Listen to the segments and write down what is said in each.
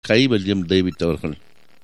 கைவல்யம் டேவிட் அவர்கள்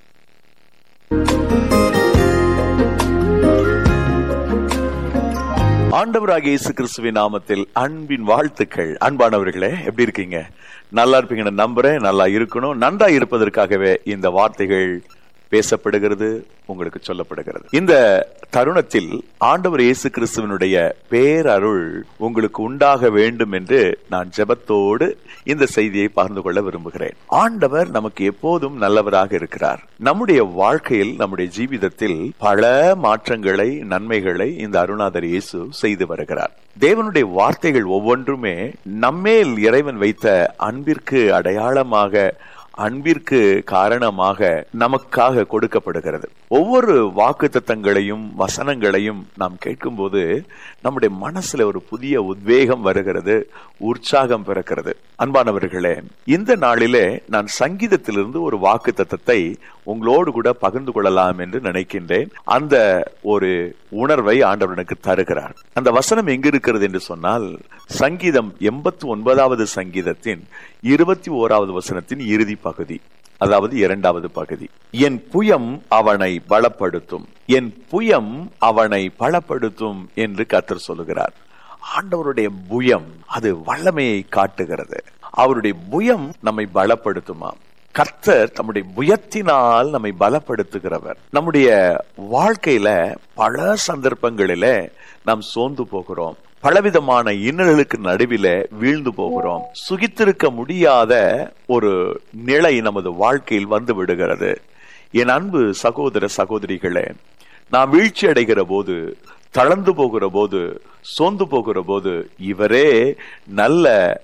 ஆண்டவராகிய இயேசு கிறிஸ்துவின் நாமத்தில் அன்பின் வாழ்த்துக்கள் அன்பானவர்களே எப்படி இருக்கீங்க நல்லா இருப்பீங்கன்னு நம்புறேன் நல்லா இருக்கணும் நன்றா இருப்பதற்காகவே இந்த வார்த்தைகள் பேசப்படுகிறது உங்களுக்கு சொல்லப்படுகிறது இந்த தருணத்தில் ஆண்டவர் இயேசு கிறிஸ்துவனுடைய பேரருள் உங்களுக்கு உண்டாக வேண்டும் என்று நான் ஜெபத்தோடு இந்த செய்தியை பகிர்ந்து கொள்ள விரும்புகிறேன் ஆண்டவர் நமக்கு எப்போதும் நல்லவராக இருக்கிறார் நம்முடைய வாழ்க்கையில் நம்முடைய ஜீவிதத்தில் பல மாற்றங்களை நன்மைகளை இந்த அருணாதர் இயேசு செய்து வருகிறார் தேவனுடைய வார்த்தைகள் ஒவ்வொன்றுமே நம்மேல் இறைவன் வைத்த அன்பிற்கு அடையாளமாக அன்பிற்கு காரணமாக நமக்காக கொடுக்கப்படுகிறது ஒவ்வொரு வாக்கு தத்தங்களையும் வசனங்களையும் நாம் கேட்கும்போது நம்முடைய மனசுல ஒரு புதிய உத்வேகம் வருகிறது உற்சாகம் பிறக்கிறது அன்பானவர்களே இந்த நாளிலே நான் சங்கீதத்திலிருந்து ஒரு வாக்கு தத்தத்தை உங்களோடு கூட பகிர்ந்து கொள்ளலாம் என்று நினைக்கின்றேன் அந்த ஒரு உணர்வை ஆண்டவர் எனக்கு தருகிறார் அந்த வசனம் எங்க இருக்கிறது என்று சொன்னால் சங்கீதம் எண்பத்தி ஒன்பதாவது சங்கீதத்தின் இருபத்தி ஓராவது வசனத்தின் இறுதி பகுதி அதாவது இரண்டாவது பகுதி என் புயம் அவனை பலப்படுத்தும் என் புயம் அவனை பலப்படுத்தும் என்று கத்தர் சொல்லுகிறார் ஆண்டவருடைய புயம் அது வல்லமையை காட்டுகிறது அவருடைய புயம் நம்மை பலப்படுத்துமாம் கர்த்தர் நம்முடைய புயத்தினால் நம்மை பலப்படுத்துகிறவர் நம்முடைய வாழ்க்கையில பல சந்தர்ப்பங்களில நாம் சோர்ந்து போகிறோம் பலவிதமான இன்னல்களுக்கு நடுவில வீழ்ந்து போகிறோம் சுகித்திருக்க முடியாத ஒரு நிலை நமது வாழ்க்கையில் வந்து விடுகிறது என் அன்பு சகோதர சகோதரிகளே நாம் வீழ்ச்சி அடைகிற போது தளர்ந்து போகிற போது சோர்ந்து போகிற போது இவரே நல்ல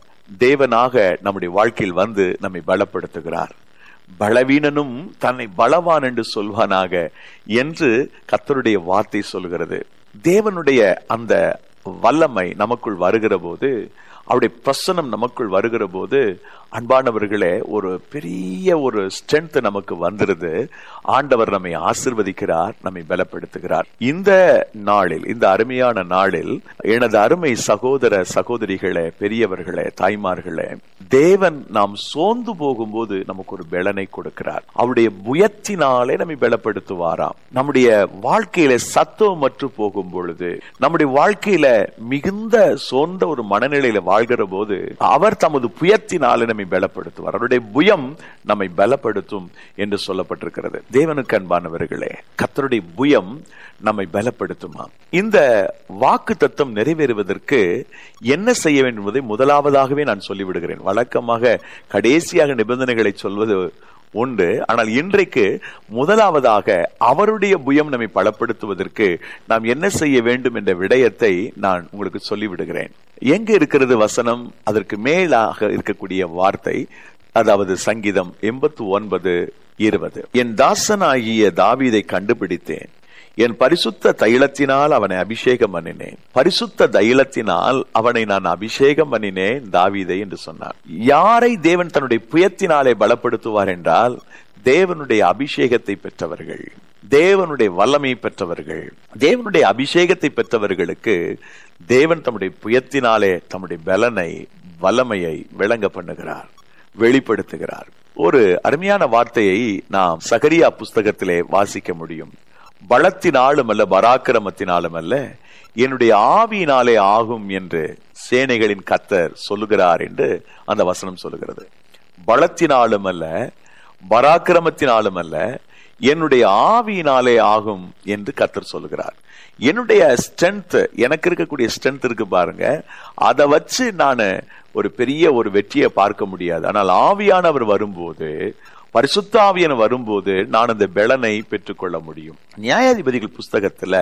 தேவனாக நம்முடைய வாழ்க்கையில் வந்து நம்மை பலப்படுத்துகிறார் பலவீனனும் தன்னை பலவான் என்று சொல்வானாக என்று கத்தருடைய வார்த்தை சொல்கிறது தேவனுடைய அந்த வல்லமை நமக்குள் வருகிற போது அவருடைய பிரசனம் நமக்குள் வருகிற போது அன்பானவர்களே ஒரு பெரிய ஒரு ஸ்ட்ரென்த் நமக்கு வந்துருது ஆண்டவர் நம்மை ஆசிர்வதிக்கிறார் நம்மை பலப்படுத்துகிறார் இந்த நாளில் இந்த அருமையான நாளில் எனது அருமை சகோதர சகோதரிகளே பெரியவர்களே தாய்மார்களே தேவன் நாம் சோர்ந்து போகும்போது நமக்கு ஒரு பலனை கொடுக்கிறார் அவருடைய புயத்தினாலே நம்மை பலப்படுத்துவாராம் நம்முடைய வாழ்க்கையில சத்துவம் மற்று போகும் பொழுது நம்முடைய வாழ்க்கையில மிகுந்த சோர்ந்த ஒரு மனநிலையில வாழ்கிற போது அவர் தமது புயத்தினாலே நம்மை பலப்படுத்துவார் அவருடைய புயம் நம்மை பலப்படுத்தும் என்று சொல்லப்பட்டிருக்கிறது தேவனுக்கு அன்பானவர்களே கத்தருடைய புயம் நம்மை பலப்படுத்துமா இந்த வாக்கு தத்துவம் நிறைவேறுவதற்கு என்ன செய்ய வேண்டும் என்பதை முதலாவதாகவே நான் சொல்லிவிடுகிறேன் வழக்கமாக கடைசியாக நிபந்தனைகளை சொல்வது உண்டு ஆனால் இன்றைக்கு முதலாவதாக அவருடைய புயம் நம்மை பலப்படுத்துவதற்கு நாம் என்ன செய்ய வேண்டும் என்ற விடயத்தை நான் உங்களுக்கு சொல்லிவிடுகிறேன் எங்க இருக்கிறது வசனம் அதற்கு மேலாக இருக்கக்கூடிய வார்த்தை அதாவது சங்கீதம் எண்பத்தி ஒன்பது இருபது என் தாசனாகிய தாவீதை கண்டுபிடித்தேன் என் பரிசுத்த தைலத்தினால் அவனை அபிஷேகம் பண்ணினேன் பரிசுத்த தைலத்தினால் அவனை நான் அபிஷேகம் பண்ணினேன் தாவீதை என்று சொன்னார் யாரை தேவன் தன்னுடைய புயத்தினாலே பலப்படுத்துவார் என்றால் தேவனுடைய அபிஷேகத்தை பெற்றவர்கள் தேவனுடைய வல்லமை பெற்றவர்கள் தேவனுடைய அபிஷேகத்தை பெற்றவர்களுக்கு தேவன் தம்முடைய புயத்தினாலே தம்முடைய பலனை வல்லமையை விளங்க பண்ணுகிறார் வெளிப்படுத்துகிறார் ஒரு அருமையான வார்த்தையை நாம் சகரியா புஸ்தகத்திலே வாசிக்க முடியும் பலத்தினாலும் அல்ல பராக்கிரமத்தினாலும் அல்ல என்னுடைய ஆவியினாலே ஆகும் என்று சேனைகளின் கத்தர் சொல்லுகிறார் என்று அந்த வசனம் சொல்லுகிறது பலத்தினாலும் அல்ல பராக்கிரமத்தினாலும் அல்ல என்னுடைய ஆவியினாலே ஆகும் என்று கத்தர் சொல்லுகிறார் என்னுடைய ஸ்ட்ரென்த் எனக்கு இருக்கக்கூடிய ஸ்ட்ரென்த் இருக்கு பாருங்க அதை வச்சு நான் ஒரு பெரிய ஒரு வெற்றியை பார்க்க முடியாது ஆனால் ஆவியானவர் வரும்போது பரிசுத்தாவியன் வரும்போது நான் அந்த பெலனை பெற்றுக்கொள்ள முடியும் நியாயாதிபதிகள் புஸ்தகத்துல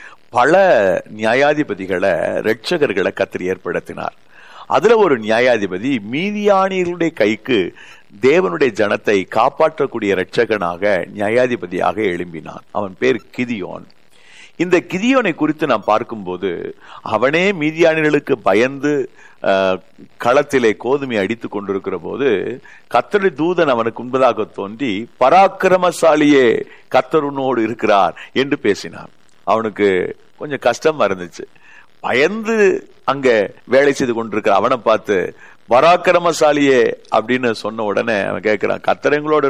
பல நியாயாதிபதிகளை ரட்சகர்களை கத்திரி ஏற்படுத்தினார் அதுல ஒரு நியாயாதிபதி மீதியானியர்களுடைய கைக்கு தேவனுடைய ஜனத்தை காப்பாற்றக்கூடிய இரட்சகனாக நியாயாதிபதியாக எழும்பினான் அவன் பேர் கிதியோன் இந்த கிதியோனை குறித்து நாம் பார்க்கும்போது அவனே மீதியானிகளுக்கு பயந்து களத்திலே கோதுமை அடித்துக் கொண்டிருக்கிற போது கத்தரி தூதன் அவனுக்கு முன்பதாக தோன்றி பராக்கிரமசாலியே கத்தருனோடு இருக்கிறார் என்று பேசினான் அவனுக்கு கொஞ்சம் கஷ்டமா இருந்துச்சு பயந்து அங்க வேலை செய்து கொண்டிருக்கிற அவனை பார்த்து பராக்கிரமசாலியே அப்படின்னு சொன்ன உடனே அவன் கேட்கிறான் கத்தர் எங்களோட